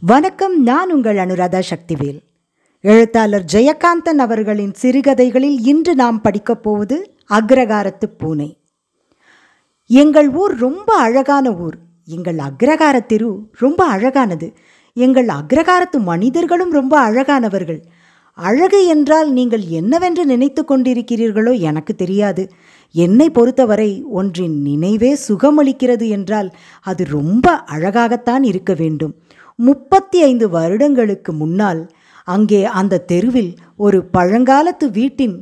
வணக்கம் நான் உங்கள் அனுராதா சக்திவேல் எழுத்தாளர் ஜெயகாந்தன் அவர்களின் சிறுகதைகளில் இன்று நாம் படிக்கப் போவது அக்ரகாரத்து பூனை எங்கள் ஊர் ரொம்ப அழகான ஊர் எங்கள் அக்ரகார தெரு ரொம்ப அழகானது எங்கள் அக்ரகாரத்து மனிதர்களும் ரொம்ப அழகானவர்கள் அழகு என்றால் நீங்கள் என்னவென்று நினைத்து கொண்டிருக்கிறீர்களோ எனக்கு தெரியாது என்னை பொறுத்தவரை ஒன்றின் நினைவே சுகமளிக்கிறது என்றால் அது ரொம்ப அழகாகத்தான் இருக்க வேண்டும் முப்பத்தி ஐந்து வருடங்களுக்கு முன்னால் அங்கே அந்த தெருவில் ஒரு பழங்காலத்து வீட்டின்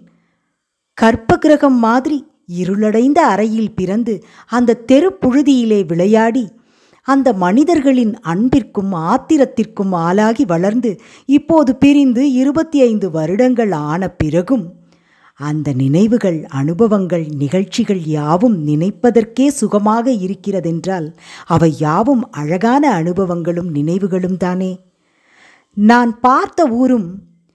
கற்ப கிரகம் மாதிரி இருளடைந்த அறையில் பிறந்து அந்த தெரு புழுதியிலே விளையாடி அந்த மனிதர்களின் அன்பிற்கும் ஆத்திரத்திற்கும் ஆளாகி வளர்ந்து இப்போது பிரிந்து இருபத்தி ஐந்து வருடங்கள் ஆன பிறகும் அந்த நினைவுகள் அனுபவங்கள் நிகழ்ச்சிகள் யாவும் நினைப்பதற்கே சுகமாக இருக்கிறதென்றால் அவை யாவும் அழகான அனுபவங்களும் நினைவுகளும் தானே நான் பார்த்த ஊரும்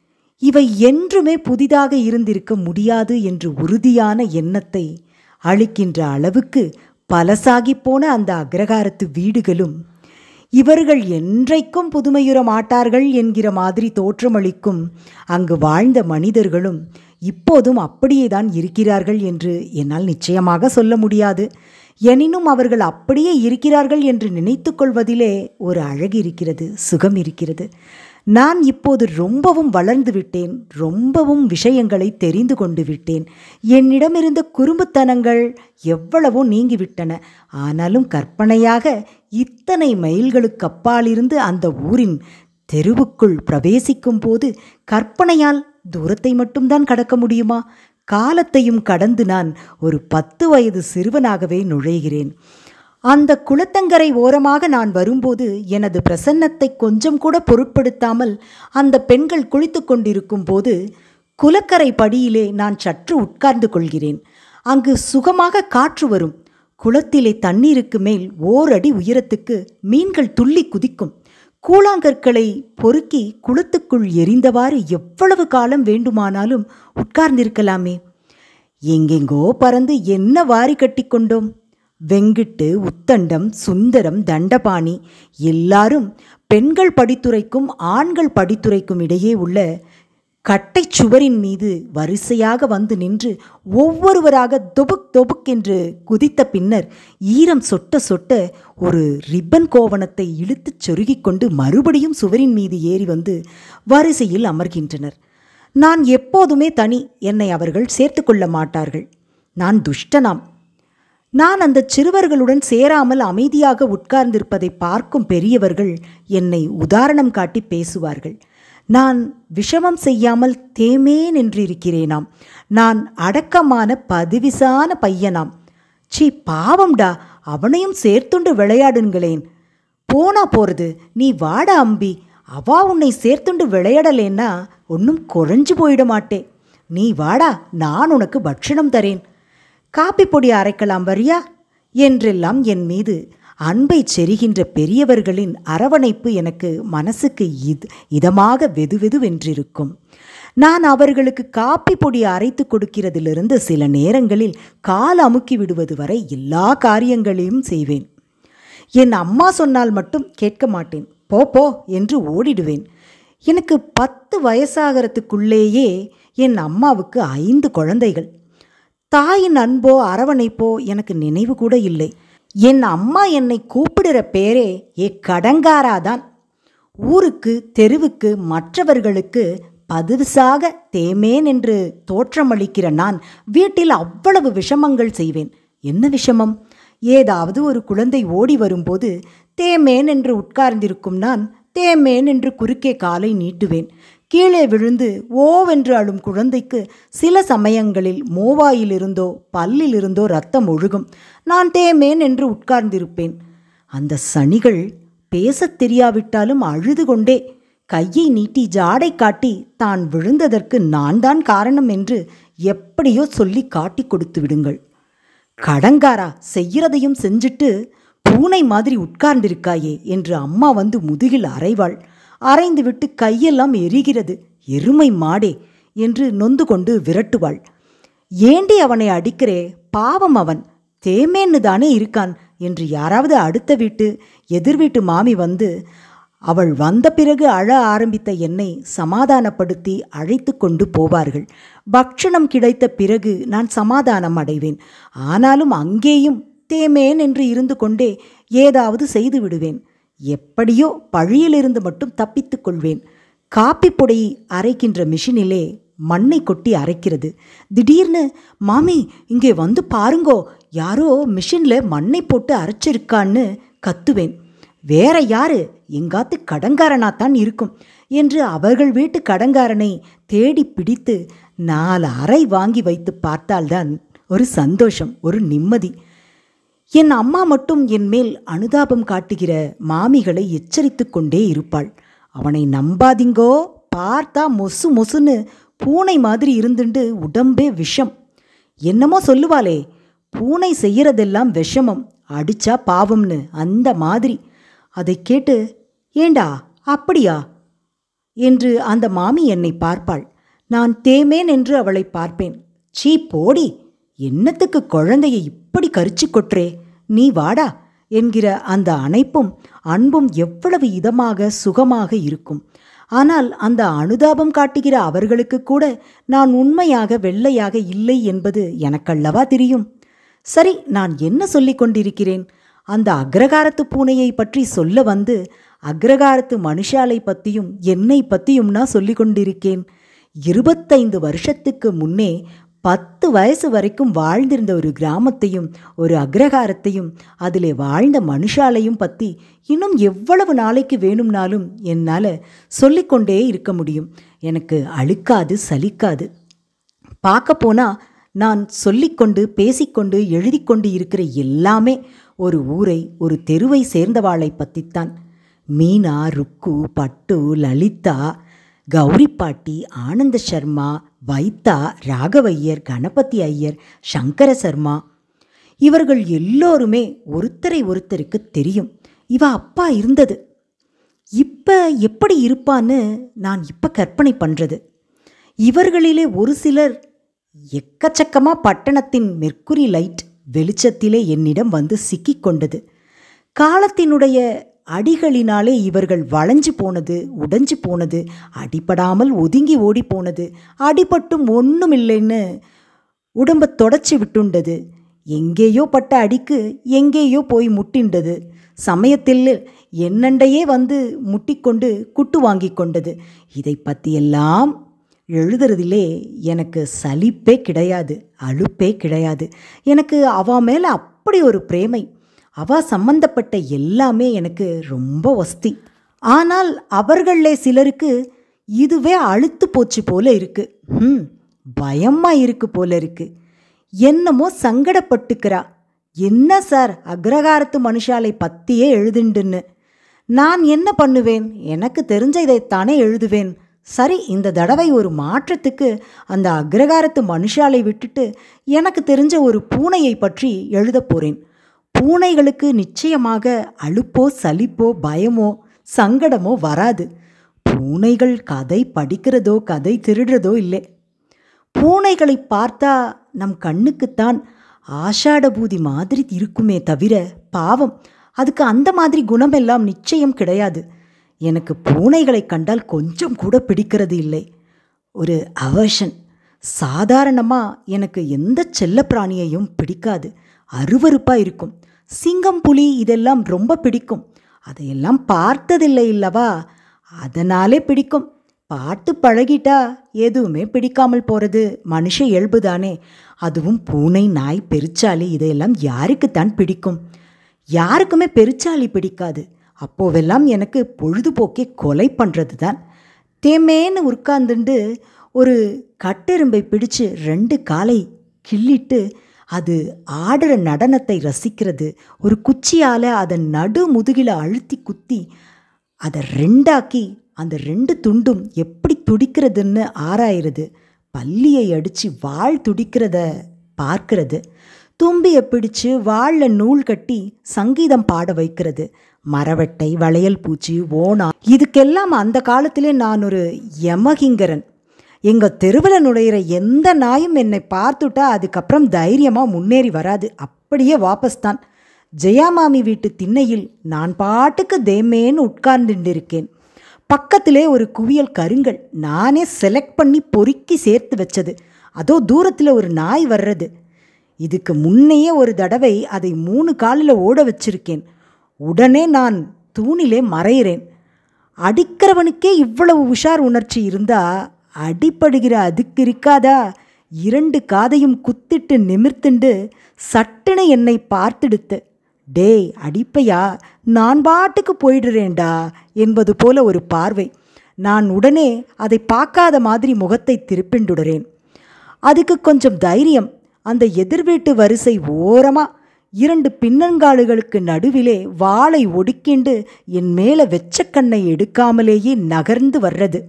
இவை என்றுமே புதிதாக இருந்திருக்க முடியாது என்று உறுதியான எண்ணத்தை அளிக்கின்ற அளவுக்கு பலசாகிப் போன அந்த அக்ரகாரத்து வீடுகளும் இவர்கள் என்றைக்கும் புதுமையுற மாட்டார்கள் என்கிற மாதிரி தோற்றமளிக்கும் அங்கு வாழ்ந்த மனிதர்களும் இப்போதும் அப்படியே தான் இருக்கிறார்கள் என்று என்னால் நிச்சயமாக சொல்ல முடியாது எனினும் அவர்கள் அப்படியே இருக்கிறார்கள் என்று நினைத்து கொள்வதிலே ஒரு அழகு இருக்கிறது சுகம் இருக்கிறது நான் இப்போது ரொம்பவும் வளர்ந்து விட்டேன் ரொம்பவும் விஷயங்களை தெரிந்து கொண்டு விட்டேன் என்னிடமிருந்த குறும்புத்தனங்கள் எவ்வளவோ நீங்கிவிட்டன ஆனாலும் கற்பனையாக இத்தனை மைல்களுக்கு அப்பாலிருந்து அந்த ஊரின் தெருவுக்குள் பிரவேசிக்கும் போது கற்பனையால் தூரத்தை மட்டும்தான் கடக்க முடியுமா காலத்தையும் கடந்து நான் ஒரு பத்து வயது சிறுவனாகவே நுழைகிறேன் அந்த குளத்தங்கரை ஓரமாக நான் வரும்போது எனது பிரசன்னத்தை கொஞ்சம் கூட பொருட்படுத்தாமல் அந்த பெண்கள் குளித்து கொண்டிருக்கும் போது குலக்கரை படியிலே நான் சற்று உட்கார்ந்து கொள்கிறேன் அங்கு சுகமாக காற்று வரும் குளத்திலே தண்ணீருக்கு மேல் ஓரடி உயரத்துக்கு மீன்கள் துள்ளி குதிக்கும் கூழாங்கற்களை பொறுக்கி குளத்துக்குள் எரிந்தவாறு எவ்வளவு காலம் வேண்டுமானாலும் உட்கார்ந்திருக்கலாமே எங்கெங்கோ பறந்து என்ன வாரி கட்டிக்கொண்டோம் வெங்கிட்டு உத்தண்டம் சுந்தரம் தண்டபாணி எல்லாரும் பெண்கள் படித்துறைக்கும் ஆண்கள் படித்துறைக்கும் இடையே உள்ள கட்டை சுவரின் மீது வரிசையாக வந்து நின்று ஒவ்வொருவராக தொபுக் தொபுக் என்று குதித்த பின்னர் ஈரம் சொட்ட சொட்ட ஒரு ரிப்பன் கோவணத்தை இழுத்துச் சொருகிக் கொண்டு மறுபடியும் சுவரின் மீது ஏறி வந்து வரிசையில் அமர்கின்றனர் நான் எப்போதுமே தனி என்னை அவர்கள் சேர்த்து கொள்ள மாட்டார்கள் நான் துஷ்டனாம் நான் அந்த சிறுவர்களுடன் சேராமல் அமைதியாக உட்கார்ந்திருப்பதை பார்க்கும் பெரியவர்கள் என்னை உதாரணம் காட்டி பேசுவார்கள் நான் விஷமம் செய்யாமல் தேமேன் என்று இருக்கிறேனாம் நான் அடக்கமான பதிவிசான பையனாம் சீ பாவம்டா அவனையும் சேர்த்துண்டு விளையாடுங்களேன் போனா போறது நீ வாட அம்பி அவா உன்னை சேர்த்துண்டு விளையாடலேன்னா ஒன்றும் குறைஞ்சு போயிட மாட்டே நீ வாடா நான் உனக்கு பட்சணம் தரேன் காப்பி பொடி அரைக்கலாம் வரியா என்றெல்லாம் என் மீது அன்பை செரிகின்ற பெரியவர்களின் அரவணைப்பு எனக்கு மனசுக்கு இது இதமாக வெதுவெதுவென்றிருக்கும் நான் அவர்களுக்கு காப்பி பொடி அரைத்து கொடுக்கிறதிலிருந்து சில நேரங்களில் கால் அமுக்கி விடுவது வரை எல்லா காரியங்களையும் செய்வேன் என் அம்மா சொன்னால் மட்டும் கேட்க மாட்டேன் போ போ என்று ஓடிடுவேன் எனக்கு பத்து வயசாகிறதுக்குள்ளேயே என் அம்மாவுக்கு ஐந்து குழந்தைகள் தாயின் அன்போ அரவணைப்போ எனக்கு நினைவு கூட இல்லை என் அம்மா என்னை கூப்பிடுற பேரே ஏ கடங்காராதான் ஊருக்கு தெருவுக்கு மற்றவர்களுக்கு பதுசாக தேமேன் என்று தோற்றமளிக்கிற நான் வீட்டில் அவ்வளவு விஷமங்கள் செய்வேன் என்ன விஷமம் ஏதாவது ஒரு குழந்தை ஓடி வரும்போது தேமேன் என்று உட்கார்ந்திருக்கும் நான் தேமேன் என்று குறுக்கே காலை நீட்டுவேன் கீழே விழுந்து ஓவென்று அழும் குழந்தைக்கு சில சமயங்களில் மோவாயிலிருந்தோ பல்லிலிருந்தோ ரத்தம் ஒழுகும் நான் தேமேன் என்று உட்கார்ந்திருப்பேன் அந்த சனிகள் பேசத் தெரியாவிட்டாலும் அழுது கொண்டே கையை நீட்டி ஜாடை காட்டி தான் விழுந்ததற்கு நான் தான் காரணம் என்று எப்படியோ சொல்லி காட்டி கொடுத்து விடுங்கள் கடங்காரா செய்யறதையும் செஞ்சுட்டு பூனை மாதிரி உட்கார்ந்திருக்காயே என்று அம்மா வந்து முதுகில் அரைவாள் அரைந்துவிட்டு கையெல்லாம் எரிகிறது எருமை மாடே என்று நொந்து கொண்டு விரட்டுவாள் ஏண்டி அவனை அடிக்கிறே பாவம் அவன் தேமேன்னு தானே இருக்கான் என்று யாராவது அடுத்த வீட்டு எதிர் வீட்டு மாமி வந்து அவள் வந்த பிறகு அழ ஆரம்பித்த என்னை சமாதானப்படுத்தி அழைத்து கொண்டு போவார்கள் பக்ஷணம் கிடைத்த பிறகு நான் சமாதானம் அடைவேன் ஆனாலும் அங்கேயும் தேமேன் என்று இருந்து கொண்டே ஏதாவது செய்து விடுவேன் எப்படியோ பழியிலிருந்து மட்டும் தப்பித்துக் கொள்வேன் காப்பி பொடி அரைக்கின்ற மிஷினிலே மண்ணை கொட்டி அரைக்கிறது திடீர்னு மாமி இங்கே வந்து பாருங்கோ யாரோ மிஷின்ல மண்ணை போட்டு அரைச்சிருக்கான்னு கத்துவேன் வேற யாரு எங்காத்து கடங்காரனாத்தான் இருக்கும் என்று அவர்கள் வீட்டு கடங்காரனை தேடி பிடித்து நாலு அறை வாங்கி வைத்து பார்த்தால்தான் ஒரு சந்தோஷம் ஒரு நிம்மதி என் அம்மா மட்டும் என் மேல் அனுதாபம் காட்டுகிற மாமிகளை எச்சரித்துக் கொண்டே இருப்பாள் அவனை நம்பாதீங்கோ பார்த்தா மொசு மொசுன்னு பூனை மாதிரி இருந்துண்டு உடம்பே விஷம் என்னமோ சொல்லுவாளே பூனை செய்யறதெல்லாம் விஷமம் அடிச்சா பாவம்னு அந்த மாதிரி அதை கேட்டு ஏண்டா அப்படியா என்று அந்த மாமி என்னை பார்ப்பாள் நான் தேமேன் என்று அவளை பார்ப்பேன் சீ போடி என்னத்துக்கு குழந்தையை இப்படி கரிச்சு கொற்றே நீ வாடா என்கிற அந்த அணைப்பும் அன்பும் எவ்வளவு இதமாக சுகமாக இருக்கும் ஆனால் அந்த அனுதாபம் காட்டுகிற அவர்களுக்கு கூட நான் உண்மையாக வெள்ளையாக இல்லை என்பது எனக்கல்லவா தெரியும் சரி நான் என்ன சொல்லிக் கொண்டிருக்கிறேன் அந்த அக்ரகாரத்து பூனையை பற்றி சொல்ல வந்து அக்ரகாரத்து மனுஷாலை பற்றியும் என்னை பற்றியும் நான் சொல்லிக் கொண்டிருக்கேன் இருபத்தைந்து வருஷத்துக்கு முன்னே பத்து வயசு வரைக்கும் வாழ்ந்திருந்த ஒரு கிராமத்தையும் ஒரு அக்ரகாரத்தையும் அதிலே வாழ்ந்த மனுஷாலையும் பற்றி இன்னும் எவ்வளவு நாளைக்கு வேணும்னாலும் என்னால் சொல்லிக்கொண்டே இருக்க முடியும் எனக்கு அழுக்காது சலிக்காது பார்க்க போனா நான் சொல்லிக்கொண்டு பேசிக்கொண்டு எழுதிக்கொண்டு இருக்கிற எல்லாமே ஒரு ஊரை ஒரு தெருவை சேர்ந்தவாளை பற்றித்தான் மீனா ருக்கு பட்டு லலிதா கௌரி பாட்டி ஆனந்த சர்மா வைத்தா ராகவையர் கணபதி ஐயர் சங்கர சர்மா இவர்கள் எல்லோருமே ஒருத்தரை ஒருத்தருக்கு தெரியும் இவ அப்பா இருந்தது இப்ப எப்படி இருப்பான்னு நான் இப்ப கற்பனை பண்றது இவர்களிலே ஒரு சிலர் எக்கச்சக்கமா பட்டணத்தின் மெர்க்குரி லைட் வெளிச்சத்திலே என்னிடம் வந்து சிக்கிக் கொண்டது காலத்தினுடைய அடிகளினாலே இவர்கள் வளைஞ்சு போனது உடைஞ்சு போனது அடிபடாமல் ஒதுங்கி ஓடி போனது அடிபட்டும் ஒன்றுமில்லைன்னு உடம்பை தொடச்சி விட்டுண்டது எங்கேயோ பட்ட அடிக்கு எங்கேயோ போய் முட்டிண்டது சமயத்தில் என்னண்டையே வந்து முட்டிக்கொண்டு குட்டு வாங்கி கொண்டது இதை பற்றியெல்லாம் எழுதுறதிலே எனக்கு சலிப்பே கிடையாது அலுப்பே கிடையாது எனக்கு அவ மேலே அப்படி ஒரு பிரேமை அவ சம்பந்தப்பட்ட எல்லாமே எனக்கு ரொம்ப வஸ்தி ஆனால் அவர்களே சிலருக்கு இதுவே அழுத்து போச்சு போல இருக்கு ம் பயமா இருக்கு போல இருக்கு என்னமோ சங்கடப்பட்டுக்கிறா என்ன சார் அக்ரகாரத்து மனுஷாலை பத்தியே எழுதுண்டுன்னு நான் என்ன பண்ணுவேன் எனக்கு தெரிஞ்ச இதைத்தானே எழுதுவேன் சரி இந்த தடவை ஒரு மாற்றத்துக்கு அந்த அக்ரகாரத்து மனுஷாலை விட்டுட்டு எனக்கு தெரிஞ்ச ஒரு பூனையை பற்றி எழுதப் போறேன் பூனைகளுக்கு நிச்சயமாக அலுப்போ சலிப்போ பயமோ சங்கடமோ வராது பூனைகள் கதை படிக்கிறதோ கதை திருடுறதோ இல்லை பூனைகளை பார்த்தா நம் கண்ணுக்குத்தான் ஆஷாடபூதி மாதிரி இருக்குமே தவிர பாவம் அதுக்கு அந்த மாதிரி குணமெல்லாம் நிச்சயம் கிடையாது எனக்கு பூனைகளை கண்டால் கொஞ்சம் கூட பிடிக்கிறது இல்லை ஒரு அவர்ஷன் சாதாரணமாக எனக்கு எந்த செல்லப்பிராணியையும் பிடிக்காது அருவருப்பாக இருக்கும் சிங்கம் புலி இதெல்லாம் ரொம்ப பிடிக்கும் அதையெல்லாம் பார்த்ததில்லை இல்லவா அதனாலே பிடிக்கும் பார்த்து பழகிட்டா எதுவுமே பிடிக்காமல் போகிறது மனுஷ இயல்புதானே அதுவும் பூனை நாய் பெருச்சாலி இதையெல்லாம் யாருக்குத்தான் பிடிக்கும் யாருக்குமே பெருச்சாலி பிடிக்காது அப்போவெல்லாம் எனக்கு பொழுதுபோக்கே கொலை பண்ணுறது தான் தேமேன்னு உட்கார்ந்துண்டு ஒரு கட்டெரும்பை பிடிச்சு ரெண்டு காலை கிள்ளிட்டு அது ஆடுற நடனத்தை ரசிக்கிறது ஒரு குச்சியால் அதை நடு முதுகில் அழுத்தி குத்தி அதை ரெண்டாக்கி அந்த ரெண்டு துண்டும் எப்படி துடிக்கிறதுன்னு ஆராயிறது பல்லியை அடித்து வாள் துடிக்கிறத பார்க்கிறது தும்பியை பிடிச்சு வாளில் நூல் கட்டி சங்கீதம் பாட வைக்கிறது மரவட்டை வளையல் பூச்சி ஓனா இதுக்கெல்லாம் அந்த காலத்திலே நான் ஒரு யமகிங்கரன் எங்கள் தெருவில் நுழையிற எந்த நாயும் என்னை பார்த்துட்டா அதுக்கப்புறம் தைரியமாக முன்னேறி வராது அப்படியே வாபஸ் தான் ஜெயாமாமி வீட்டு திண்ணையில் நான் பாட்டுக்கு தேமேன்னு உட்கார்ந்துட்டிருக்கேன் பக்கத்திலே ஒரு குவியல் கருங்கல் நானே செலக்ட் பண்ணி பொறுக்கி சேர்த்து வச்சது அதோ தூரத்தில் ஒரு நாய் வர்றது இதுக்கு முன்னையே ஒரு தடவை அதை மூணு காலில் ஓட வச்சிருக்கேன் உடனே நான் தூணிலே மறையிறேன் அடிக்கிறவனுக்கே இவ்வளவு உஷார் உணர்ச்சி இருந்தா அடிப்படுகிற அதுக்கு இருக்காதா இரண்டு காதையும் குத்திட்டு நிமிர்த்துண்டு சட்டுன்னு என்னை பார்த்துடுத்து டேய் அடிப்பையா நான் பாட்டுக்கு போயிடுறேன்டா என்பது போல ஒரு பார்வை நான் உடனே அதை பார்க்காத மாதிரி முகத்தை திருப்பிண்டுடுறேன் அதுக்கு கொஞ்சம் தைரியம் அந்த எதிர் வீட்டு வரிசை ஓரமா இரண்டு பின்னங்காலுகளுக்கு நடுவிலே வாளை ஒடுக்கிண்டு என் மேலே வெச்சக்கண்ணை எடுக்காமலேயே நகர்ந்து வர்றது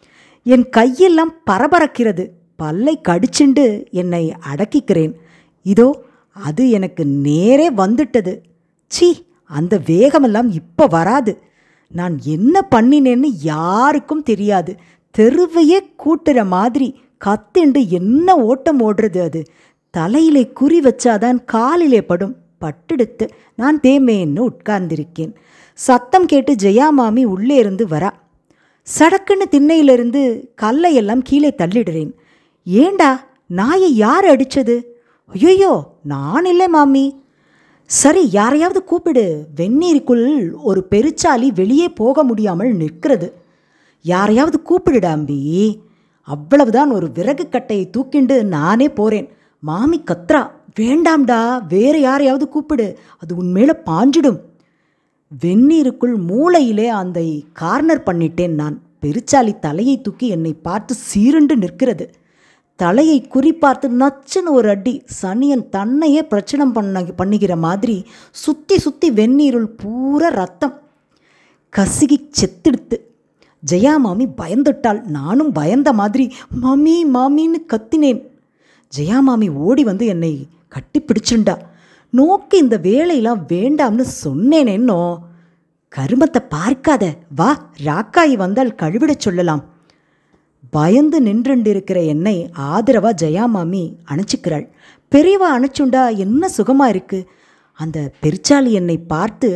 என் கையெல்லாம் பரபரக்கிறது பல்லை கடிச்சுண்டு என்னை அடக்கிக்கிறேன் இதோ அது எனக்கு நேரே வந்துட்டது சி அந்த வேகமெல்லாம் இப்போ வராது நான் என்ன பண்ணினேன்னு யாருக்கும் தெரியாது தெருவையே கூட்டுற மாதிரி கத்திண்டு என்ன ஓட்டம் ஓடுறது அது தலையிலே குறி வச்சாதான் காலிலே படும் பட்டெடுத்து நான் தேமேன்னு உட்கார்ந்திருக்கேன் சத்தம் கேட்டு ஜெயாமாமி உள்ளே இருந்து வரா சடக்குன்னு திண்ணையிலிருந்து கல்லையெல்லாம் கீழே தள்ளிடுறேன் ஏண்டா நாயை யார் அடிச்சது ஐயோ நான் இல்லை மாமி சரி யாரையாவது கூப்பிடு வெந்நீருக்குள் ஒரு பெருச்சாலி வெளியே போக முடியாமல் நிற்கிறது யாரையாவது கூப்பிடுடா அம்பி அவ்வளவுதான் ஒரு விறகு கட்டையை தூக்கிண்டு நானே போறேன் மாமி கத்ரா வேண்டாம்டா வேற யாரையாவது கூப்பிடு அது உன்மேல பாஞ்சிடும் வெந்நீருக்குள் மூளையிலே அந்த கார்னர் பண்ணிட்டேன் நான் பெருச்சாலி தலையை தூக்கி என்னை பார்த்து சீருண்டு நிற்கிறது தலையை குறிப்பார்த்து நச்சுன்னு ஒரு அடி சனியன் தன்னையே பிரச்சனை பண்ண பண்ணுகிற மாதிரி சுற்றி சுற்றி வெந்நீருள் பூரா ரத்தம் கசுகி செத்திடுத்து ஜெயா மாமி பயந்துட்டாள் நானும் பயந்த மாதிரி மாமி மாமின்னு கத்தினேன் ஜெயா மாமி ஓடி வந்து என்னை கட்டி பிடிச்சுண்டா நோக்கி இந்த வேலையெல்லாம் வேண்டாம்னு சொன்னேனேன்னோ கருமத்தை பார்க்காத வா ராக்காயி வந்தால் கழுவிடச் சொல்லலாம் பயந்து நின்றுண்டிருக்கிற என்னை ஆதரவா ஜெயாமாமி அணைச்சிக்கிறாள் பெரியவா அணைச்சுண்டா என்ன சுகமா இருக்கு அந்த பெருச்சாளி என்னை பார்த்து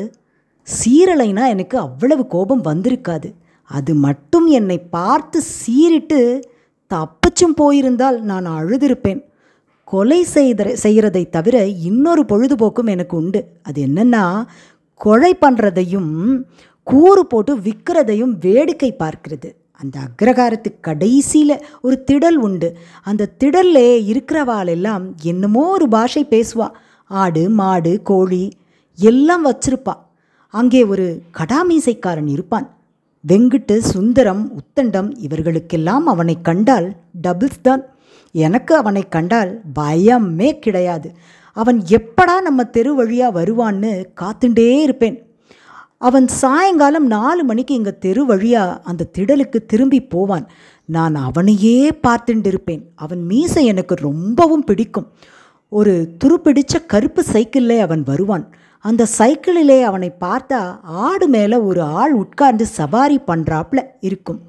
சீரலைனா எனக்கு அவ்வளவு கோபம் வந்திருக்காது அது மட்டும் என்னை பார்த்து சீறிட்டு தப்பிச்சும் போயிருந்தால் நான் அழுதிருப்பேன் கொலை செய்த செய்கிறதை தவிர இன்னொரு பொழுதுபோக்கும் எனக்கு உண்டு அது என்னன்னா கொலை பண்ணுறதையும் கூறு போட்டு விற்கிறதையும் வேடிக்கை பார்க்கிறது அந்த அக்ரகாரத்து கடைசியில் ஒரு திடல் உண்டு அந்த திடல்ல இருக்கிறவாள் எல்லாம் என்னமோ ஒரு பாஷை பேசுவா ஆடு மாடு கோழி எல்லாம் வச்சிருப்பா அங்கே ஒரு கடாமீசைக்காரன் இருப்பான் வெங்குட்டு சுந்தரம் உத்தண்டம் இவர்களுக்கெல்லாம் அவனை கண்டால் டபுள்ஸ் தான் எனக்கு அவனை கண்டால் பயமே கிடையாது அவன் எப்படா நம்ம தெரு வழியாக வருவான்னு காத்துண்டே இருப்பேன் அவன் சாயங்காலம் நாலு மணிக்கு எங்கள் தெரு வழியாக அந்த திடலுக்கு திரும்பி போவான் நான் அவனையே பார்த்துட்டு இருப்பேன் அவன் மீசை எனக்கு ரொம்பவும் பிடிக்கும் ஒரு துருப்பிடிச்ச கருப்பு சைக்கிளில் அவன் வருவான் அந்த சைக்கிளிலே அவனை பார்த்தா ஆடு மேலே ஒரு ஆள் உட்கார்ந்து சவாரி பண்ணுறாப்புல இருக்கும்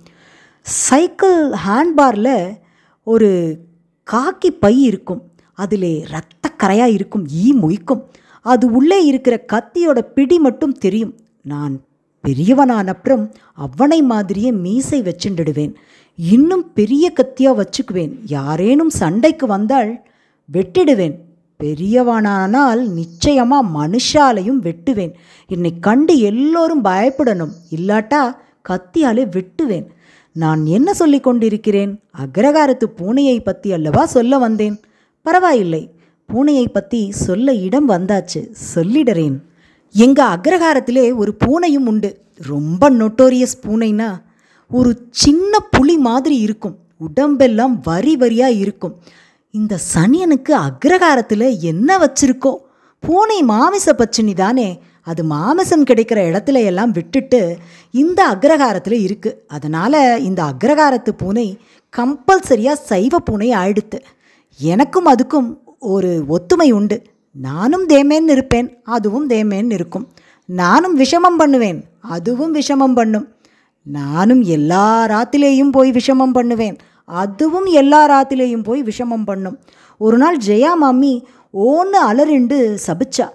சைக்கிள் ஹேண்ட்பாரில் ஒரு காக்கி பை இருக்கும் அதிலே இரத்த கரையாக இருக்கும் ஈ மொய்க்கும் அது உள்ளே இருக்கிற கத்தியோட பிடி மட்டும் தெரியும் நான் பெரியவனான அப்புறம் அவனை மாதிரியே மீசை வச்சுண்டுடுவேன் இன்னும் பெரிய கத்தியாக வச்சுக்குவேன் யாரேனும் சண்டைக்கு வந்தால் வெட்டிடுவேன் பெரியவனானால் நிச்சயமாக மனுஷாலையும் வெட்டுவேன் என்னை கண்டு எல்லோரும் பயப்படணும் இல்லாட்டா கத்தியாலே வெட்டுவேன் நான் என்ன சொல்லிக் கொண்டிருக்கிறேன் அக்ரகாரத்து பூனையை பற்றி அல்லவா சொல்ல வந்தேன் பரவாயில்லை பூனையை பற்றி சொல்ல இடம் வந்தாச்சு சொல்லிடுறேன் எங்க அக்ரஹாரத்திலே ஒரு பூனையும் உண்டு ரொம்ப நொட்டோரியஸ் பூனைனா ஒரு சின்ன புலி மாதிரி இருக்கும் உடம்பெல்லாம் வரி வரியா இருக்கும் இந்த சனியனுக்கு அக்ரஹாரத்தில் என்ன வச்சிருக்கோ பூனை மாமிச பச்சினி தானே அது மாமிசம் கிடைக்கிற இடத்துல எல்லாம் விட்டுட்டு இந்த அக்ரஹாரத்தில் இருக்கு அதனால இந்த அக்ரஹாரத்து பூனை கம்பல்சரியாக சைவ பூனை ஆயிடுத்து எனக்கும் அதுக்கும் ஒரு ஒத்துமை உண்டு நானும் தேமேன்னு இருப்பேன் அதுவும் தேமேன்னு இருக்கும் நானும் விஷமம் பண்ணுவேன் அதுவும் விஷமம் பண்ணும் நானும் எல்லா ராத்திலேயும் போய் விஷமம் பண்ணுவேன் அதுவும் எல்லா ராத்திலேயும் போய் விஷமம் பண்ணும் ஒரு நாள் ஜெயா மாமி ஓன்னு அலறிண்டு சபிச்சா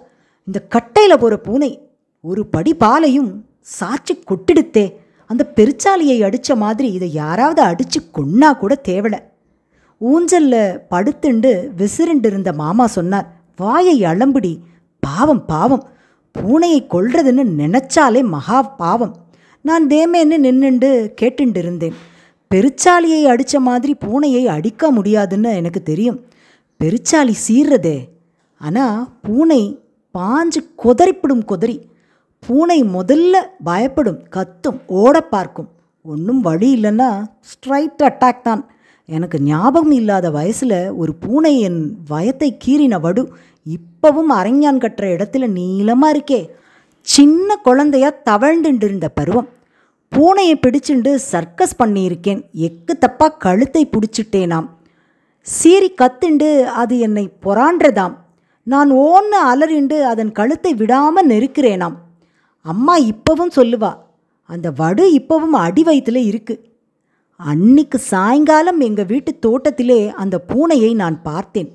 இந்த கட்டையில் போகிற பூனை ஒரு படி பாலையும் சாட்சி கொட்டிடுத்தே அந்த பெருச்சாலியை அடித்த மாதிரி இதை யாராவது அடித்து கொன்னா கூட தேவலை ஊஞ்சல்ல படுத்துண்டு விசிறுண்டு இருந்த மாமா சொன்னார் வாயை அளம்புடி பாவம் பாவம் பூனையை கொல்றதுன்னு நினைச்சாலே மகா பாவம் நான் தேமேன்னு நின்னுண்டு கேட்டுண்டு இருந்தேன் பெருச்சாலியை அடித்த மாதிரி பூனையை அடிக்க முடியாதுன்னு எனக்கு தெரியும் பெருச்சாலி சீர்றதே ஆனால் பூனை பாஞ்சு கொதறிப்பிடும் கொதறி பூனை முதல்ல பயப்படும் கத்தும் ஓட பார்க்கும் ஒன்றும் வழி இல்லைன்னா ஸ்ட்ரைட் அட்டாக் தான் எனக்கு ஞாபகம் இல்லாத வயசில் ஒரு பூனை என் வயத்தை கீறின வடு இப்பவும் அரஞ்சான் கட்டுற இடத்துல நீளமாக இருக்கே சின்ன குழந்தையா தவழ்ந்துட்டு இருந்த பருவம் பூனையை பிடிச்சுண்டு சர்க்கஸ் பண்ணியிருக்கேன் எக்கு தப்பா கழுத்தை பிடிச்சிட்டேனாம் சீறி கத்துண்டு அது என்னை பொறான்றதாம் நான் ஓன்னு அலறிண்டு அதன் கழுத்தை விடாம நெருக்கிறேனாம் அம்மா இப்பவும் சொல்லுவா அந்த வடு இப்பவும் அடி வயித்துல இருக்கு அன்னிக்கு சாயங்காலம் எங்க வீட்டு தோட்டத்திலே அந்த பூனையை நான் பார்த்தேன்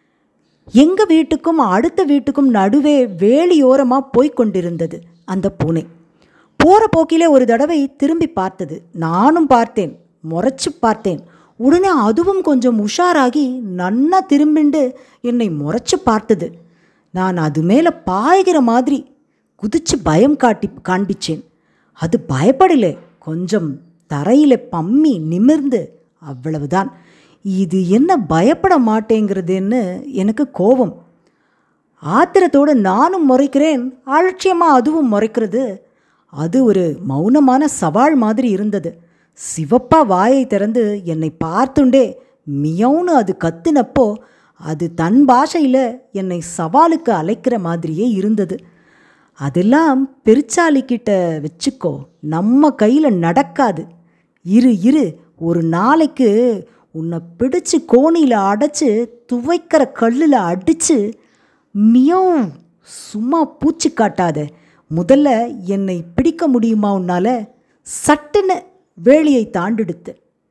எங்க வீட்டுக்கும் அடுத்த வீட்டுக்கும் நடுவே வேலியோரமா போய்க் கொண்டிருந்தது அந்த பூனை போற போக்கிலே ஒரு தடவை திரும்பி பார்த்தது நானும் பார்த்தேன் முறைச்சு பார்த்தேன் உடனே அதுவும் கொஞ்சம் உஷாராகி நன்னா திரும்பிண்டு என்னை முறைச்சு பார்த்தது நான் அது மேலே பாய்கிற மாதிரி குதிச்சு பயம் காட்டி காண்பிச்சேன் அது பயப்படல கொஞ்சம் தரையில பம்மி நிமிர்ந்து அவ்வளவுதான் இது என்ன பயப்பட மாட்டேங்கிறதுன்னு எனக்கு கோபம் ஆத்திரத்தோடு நானும் முறைக்கிறேன் அலட்சியமாக அதுவும் முறைக்கிறது அது ஒரு மௌனமான சவால் மாதிரி இருந்தது சிவப்பா வாயை திறந்து என்னை பார்த்துண்டே மியவுன்னு அது கத்துனப்போ அது தன் பாஷையில் என்னை சவாலுக்கு அழைக்கிற மாதிரியே இருந்தது அதெல்லாம் பெருச்சாலிக்கிட்ட வச்சுக்கோ நம்ம கையில் நடக்காது இரு இரு ஒரு நாளைக்கு உன்னை பிடிச்சு கோணியில் அடைச்சு துவைக்கிற கல்லில் அடித்து மியவும் சும்மா பூச்சி காட்டாத முதல்ல என்னை பிடிக்க முடியுமா உன்னால சட்டுன்னு வேலியை தாண்டிடுத்து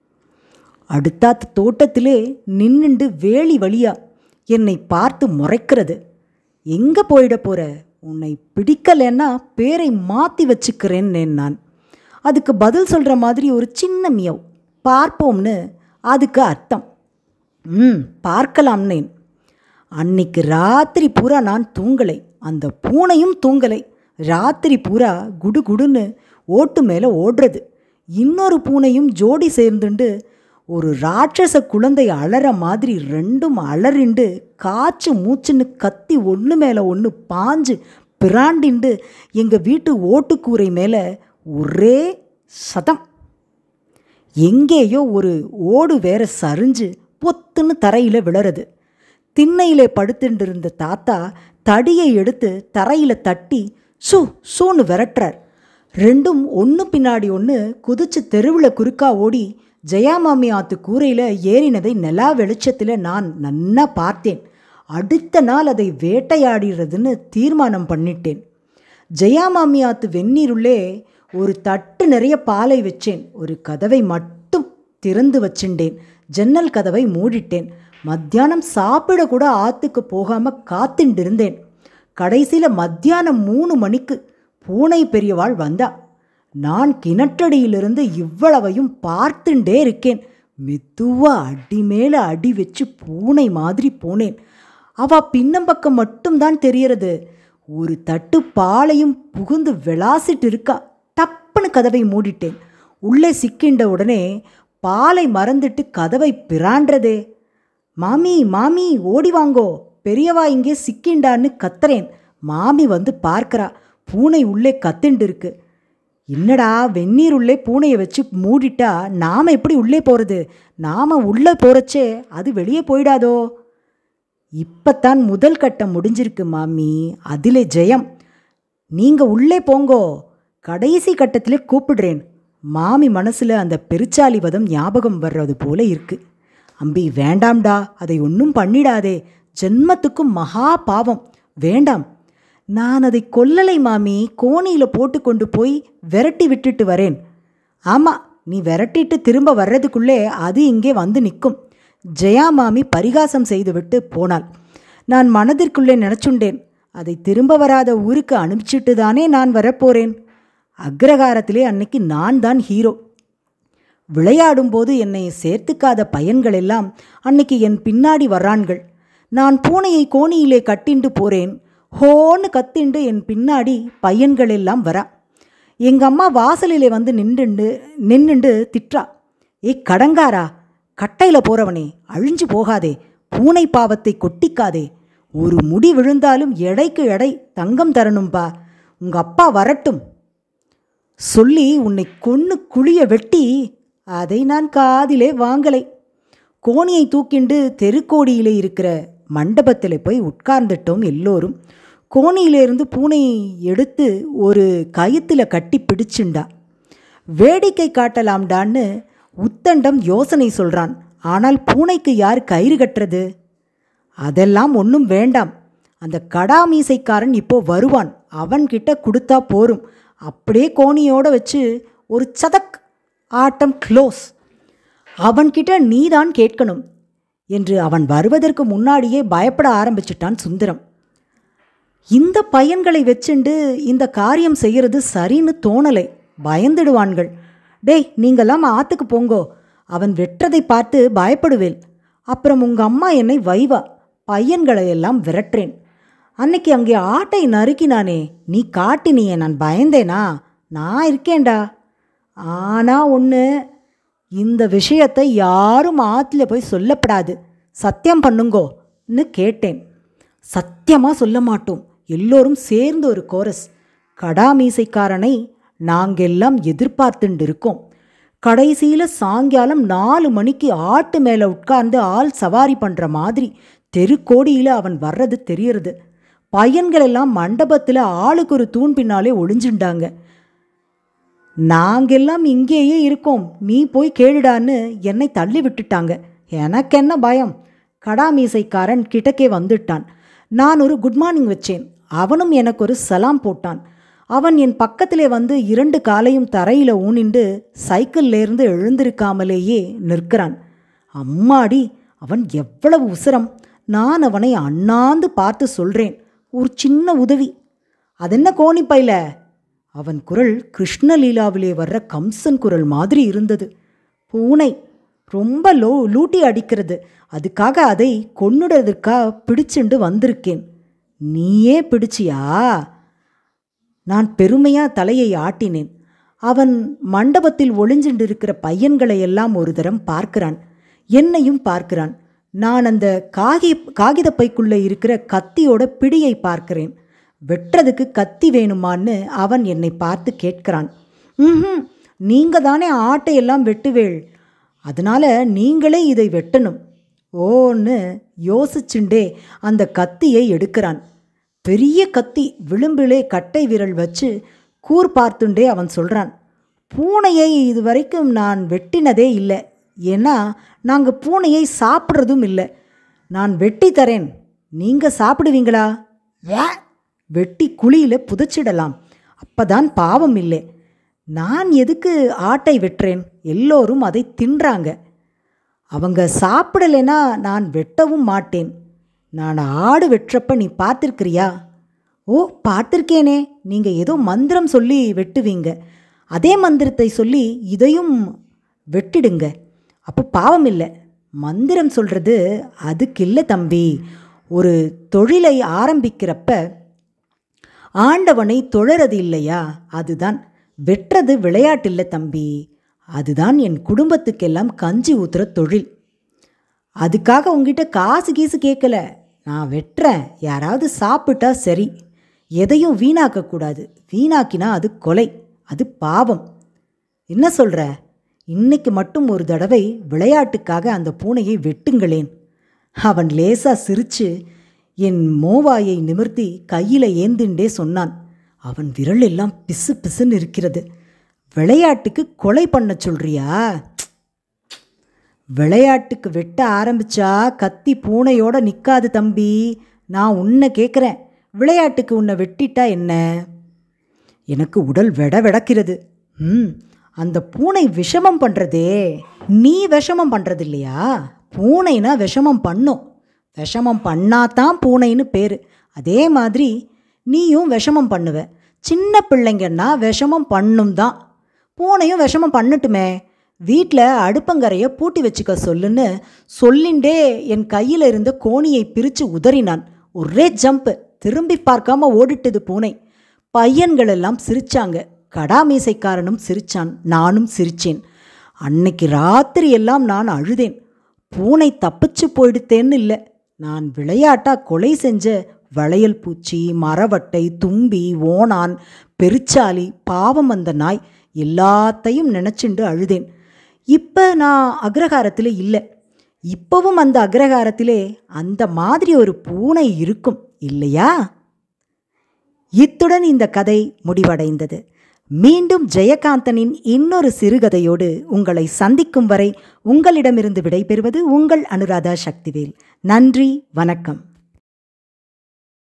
அடுத்தாத்து தோட்டத்திலே நின்னுண்டு வேலி வழியா என்னை பார்த்து முறைக்கிறது எங்கே போயிட போற உன்னை பிடிக்கலைன்னா பேரை மாற்றி வச்சுக்கிறேன்னு நான் அதுக்கு பதில் சொல்கிற மாதிரி ஒரு சின்ன மியவ் பார்ப்போம்னு அதுக்கு அர்த்தம் ம் பார்க்கலாம்னேன் அன்னைக்கு ராத்திரி பூரா நான் தூங்கலை அந்த பூனையும் தூங்கலை ராத்திரி பூரா குடு குடுன்னு ஓட்டு மேலே ஓடுறது இன்னொரு பூனையும் ஜோடி சேர்ந்துண்டு ஒரு ராட்சச குழந்தை அலற மாதிரி ரெண்டும் அலறிண்டு காய்ச்சு மூச்சுன்னு கத்தி ஒன்று மேலே ஒன்று பாஞ்சு பிராண்டிண்டு எங்கள் வீட்டு ஓட்டுக்கூரை மேலே ஒரே சதம் எங்கேயோ ஒரு ஓடு வேற சரிஞ்சு பொத்துன்னு தரையில் விழறது திண்ணையிலே படுத்துட்டு இருந்த தாத்தா தடியை எடுத்து தரையில் தட்டி சு சூன்னு விரட்டுறார் ரெண்டும் ஒன்று பின்னாடி ஒன்று குதிச்சு தெருவில் குறுக்கா ஓடி ஜெயாமாமி ஆத்து கூரையில் ஏறினதை நிலா வெளிச்சத்தில் நான் நன்னா பார்த்தேன் அடுத்த நாள் அதை வேட்டையாடிறதுன்னு தீர்மானம் பண்ணிட்டேன் ஜெயாமாமி ஆத்து வெந்நீருள்ளே ஒரு தட்டு நிறைய பாலை வச்சேன் ஒரு கதவை மட்டும் திறந்து வச்சுட்டேன் ஜன்னல் கதவை மூடிட்டேன் மத்தியானம் சாப்பிட கூட ஆத்துக்கு போகாம காத்துண்டு இருந்தேன் கடைசியில் மத்தியானம் மூணு மணிக்கு பூனை பெரியவாள் வந்தா நான் கிணற்றடியிலிருந்து இவ்வளவையும் பார்த்துட்டே இருக்கேன் மெதுவா அடி மேல அடி வச்சு பூனை மாதிரி போனேன் அவ பின்னம்பக்கம் மட்டும்தான் தெரியறது ஒரு தட்டு பாலையும் புகுந்து விளாசிட்டு இருக்கா டப்புன்னு கதவை மூடிட்டேன் உள்ளே சிக்கின்ற உடனே பாலை மறந்துட்டு கதவை பிரான்றதே மாமி மாமி ஓடி வாங்கோ பெரியவா இங்கே சிக்கிண்டான்னு கத்துறேன் மாமி வந்து பார்க்கறா பூனை உள்ளே கத்துண்டு இருக்கு என்னடா வெந்நீர் உள்ளே பூனையை வச்சு மூடிட்டா நாம எப்படி உள்ளே போறது நாம உள்ளே போறச்சே அது வெளியே போயிடாதோ இப்பத்தான் முதல் கட்டம் முடிஞ்சிருக்கு மாமி அதிலே ஜெயம் நீங்க உள்ளே போங்கோ கடைசி கட்டத்திலே கூப்பிடுறேன் மாமி மனசுல அந்த பெருச்சாலி வதம் ஞாபகம் வர்றது போல இருக்கு அம்பி வேண்டாம்டா அதை ஒன்றும் பண்ணிடாதே ஜென்மத்துக்கும் மகா பாவம் வேண்டாம் நான் அதை கொல்லலை மாமி கோணியில போட்டு கொண்டு போய் விரட்டி விட்டுட்டு வரேன் ஆமா நீ விரட்டிட்டு திரும்ப வர்றதுக்குள்ளே அது இங்கே வந்து நிற்கும் ஜெயா மாமி பரிகாசம் செய்துவிட்டு போனாள் நான் மனதிற்குள்ளே நினச்சுண்டேன் அதை திரும்ப வராத ஊருக்கு அனுப்பிச்சிட்டு தானே நான் வரப்போறேன் அக்ரகாரத்திலே அன்னைக்கு நான் தான் ஹீரோ விளையாடும்போது என்னை சேர்த்துக்காத பையன்கள் எல்லாம் அன்னைக்கு என் பின்னாடி வர்றான்கள் நான் பூனையை கோணியிலே கட்டிண்டு போறேன் ஹோன்னு கத்திண்டு என் பின்னாடி பையன்கள் எல்லாம் வரா எங்க அம்மா வாசலிலே வந்து நின்றுண்டு நின்னுண்டு திட்டுறா ஏய் கடங்காரா கட்டையில போறவனே அழிஞ்சு போகாதே பூனை பாவத்தை கொட்டிக்காதே ஒரு முடி விழுந்தாலும் எடைக்கு எடை தங்கம் தரணும்பா உங்க அப்பா வரட்டும் சொல்லி உன்னை கொன்னு குழிய வெட்டி அதை நான் காதிலே வாங்கலை கோணியை தூக்கிண்டு தெருக்கோடியிலே இருக்கிற மண்டபத்தில் போய் உட்கார்ந்துட்டோம் எல்லோரும் கோணியிலிருந்து பூனையை எடுத்து ஒரு கயித்துல கட்டி பிடிச்சுண்டா வேடிக்கை காட்டலாம்டான்னு உத்தண்டம் யோசனை சொல்றான் ஆனால் பூனைக்கு யார் கயிறு கட்டுறது அதெல்லாம் ஒன்றும் வேண்டாம் அந்த கடாமீசைக்காரன் இப்போ வருவான் அவன்கிட்ட கொடுத்தா போரும் அப்படியே கோணியோட வச்சு ஒரு சதக் ஆட்டம் க்ளோஸ் அவன்கிட்ட நீதான் கேட்கணும் என்று அவன் வருவதற்கு முன்னாடியே பயப்பட ஆரம்பிச்சிட்டான் சுந்தரம் இந்த பையன்களை வச்சுண்டு இந்த காரியம் செய்யறது சரின்னு தோணலை பயந்துடுவான்கள் டேய் நீங்கெல்லாம் ஆத்துக்கு போங்கோ அவன் வெற்றதை பார்த்து பயப்படுவேன் அப்புறம் உங்க அம்மா என்னை வைவா பையன்களை எல்லாம் விரட்டுறேன் அன்னைக்கு அங்கே ஆட்டை நறுக்கினானே நீ காட்டினியே நான் பயந்தேனா நான் இருக்கேன்டா ஆனா ஒன்று இந்த விஷயத்தை யாரும் ஆற்றுல போய் சொல்லப்படாது சத்தியம் பண்ணுங்கோன்னு கேட்டேன் சத்தியமாக சொல்ல மாட்டோம் எல்லோரும் சேர்ந்து ஒரு கோரஸ் கடாமீசைக்காரனை நாங்கெல்லாம் எதிர்பார்த்துண்டு இருக்கோம் கடைசியில் சாயங்காலம் நாலு மணிக்கு ஆட்டு மேலே உட்கார்ந்து ஆள் சவாரி பண்ணுற மாதிரி தெருக்கோடியில் அவன் வர்றது தெரியறது பையன்கள் எல்லாம் மண்டபத்தில் ஆளுக்கு ஒரு தூண் பின்னாலே ஒளிஞ்சுண்டாங்க நாங்கெல்லாம் இங்கேயே இருக்கோம் நீ போய் கேளுடான்னு என்னை தள்ளி விட்டுட்டாங்க எனக்கு என்ன பயம் கடாமீசைக்காரன் கிட்டக்கே வந்துட்டான் நான் ஒரு குட் மார்னிங் வச்சேன் அவனும் எனக்கு ஒரு சலாம் போட்டான் அவன் என் பக்கத்திலே வந்து இரண்டு காலையும் தரையில ஊனிண்டு சைக்கிள்லேருந்து எழுந்திருக்காமலேயே நிற்கிறான் அம்மாடி அவன் எவ்வளவு உசரம் நான் அவனை அண்ணாந்து பார்த்து சொல்றேன் ஒரு சின்ன உதவி அதென்ன கோணிப்பையில அவன் குரல் கிருஷ்ணலீலாவிலே வர்ற கம்சன் குரல் மாதிரி இருந்தது பூனை ரொம்ப லோ லூட்டி அடிக்கிறது அதுக்காக அதை கொன்னுடுறதுக்காக பிடிச்சுண்டு வந்திருக்கேன் நீயே பிடிச்சியா நான் பெருமையா தலையை ஆட்டினேன் அவன் மண்டபத்தில் ஒளிஞ்சுண்டு இருக்கிற பையன்களை எல்லாம் ஒரு தரம் பார்க்கிறான் என்னையும் பார்க்கிறான் நான் அந்த காகி காகித பைக்குள்ள இருக்கிற கத்தியோட பிடியை பார்க்கிறேன் வெட்டுறதுக்கு கத்தி வேணுமான்னு அவன் என்னை பார்த்து கேட்கிறான் ம் நீங்க தானே ஆட்டையெல்லாம் வெட்டுவேள் அதனால நீங்களே இதை வெட்டணும் ஓன்னு யோசிச்சுண்டே அந்த கத்தியை எடுக்கிறான் பெரிய கத்தி விளிம்பிலே கட்டை விரல் வச்சு கூர் பார்த்துண்டே அவன் சொல்றான் பூனையை இதுவரைக்கும் நான் வெட்டினதே இல்லை ஏன்னா நாங்கள் பூனையை சாப்பிட்றதும் இல்லை நான் வெட்டி தரேன் நீங்கள் சாப்பிடுவீங்களா வே வெட்டி குழியில் புதைச்சிடலாம் அப்பதான் பாவம் இல்லை நான் எதுக்கு ஆட்டை வெட்டுறேன் எல்லோரும் அதை தின்றாங்க அவங்க சாப்பிடலைன்னா நான் வெட்டவும் மாட்டேன் நான் ஆடு வெட்டுறப்ப நீ பார்த்துருக்கிறியா ஓ பார்த்துருக்கேனே நீங்கள் ஏதோ மந்திரம் சொல்லி வெட்டுவீங்க அதே மந்திரத்தை சொல்லி இதையும் வெட்டிடுங்க அப்போ பாவம் இல்லை மந்திரம் சொல்கிறது அதுக்கு இல்லை தம்பி ஒரு தொழிலை ஆரம்பிக்கிறப்ப ஆண்டவனை தொழறது இல்லையா அதுதான் வெட்டுறது விளையாட்டில்லை தம்பி அதுதான் என் குடும்பத்துக்கெல்லாம் கஞ்சி ஊத்துற தொழில் அதுக்காக உங்ககிட்ட காசு கீசு கேட்கல நான் வெட்டுறேன் யாராவது சாப்பிட்டா சரி எதையும் வீணாக்கக்கூடாது வீணாக்கினா அது கொலை அது பாவம் என்ன சொல்ற இன்னைக்கு மட்டும் ஒரு தடவை விளையாட்டுக்காக அந்த பூனையை வெட்டுங்களேன் அவன் லேசா சிரிச்சு என் மோவாயை நிமிர்த்தி கையில ஏந்திண்டே சொன்னான் அவன் விரல் எல்லாம் பிசு பிசுன்னு இருக்கிறது விளையாட்டுக்கு கொலை பண்ண சொல்றியா விளையாட்டுக்கு வெட்ட ஆரம்பிச்சா கத்தி பூனையோட நிக்காது தம்பி நான் உன்னை கேட்குறேன் விளையாட்டுக்கு உன்னை வெட்டிட்டா என்ன எனக்கு உடல் வெட வெடக்கிறது ம் அந்த பூனை விஷமம் பண்ணுறதே நீ விஷமம் பண்ணுறது இல்லையா பூனைனா விஷமம் பண்ணும் விஷமம் பண்ணாதான் பூனைன்னு பேர் அதே மாதிரி நீயும் விஷமம் பண்ணுவ சின்ன பிள்ளைங்கன்னா விஷமம் பண்ணும் தான் பூனையும் விஷமம் பண்ணட்டுமே வீட்டில் அடுப்பங்கரையை பூட்டி வச்சுக்க சொல்லுன்னு சொல்லிண்டே என் கையில் இருந்த கோணியை பிரித்து உதறினான் ஒரே ஜம்ப்பு திரும்பி பார்க்காம ஓடிட்டது பூனை பையன்கள் எல்லாம் சிரிச்சாங்க கடாமீசைக்காரனும் சிரிச்சான் நானும் சிரிச்சேன் அன்னைக்கு ராத்திரி எல்லாம் நான் அழுதேன் பூனை தப்பிச்சு போயிடுத்தேன்னு இல்லை நான் விளையாட்டா கொலை செஞ்ச வளையல் பூச்சி மரவட்டை தும்பி ஓணான் பெருச்சாலி பாவம் அந்த நாய் எல்லாத்தையும் நினச்சிண்டு அழுதேன் இப்போ நான் அக்ரஹாரத்தில் இல்லை இப்போவும் அந்த அக்ரஹாரத்திலே அந்த மாதிரி ஒரு பூனை இருக்கும் இல்லையா இத்துடன் இந்த கதை முடிவடைந்தது மீண்டும் ஜெயகாந்தனின் இன்னொரு சிறுகதையோடு உங்களை சந்திக்கும் வரை உங்களிடமிருந்து விடைபெறுவது உங்கள் அனுராதா சக்திவேல் நன்றி வணக்கம்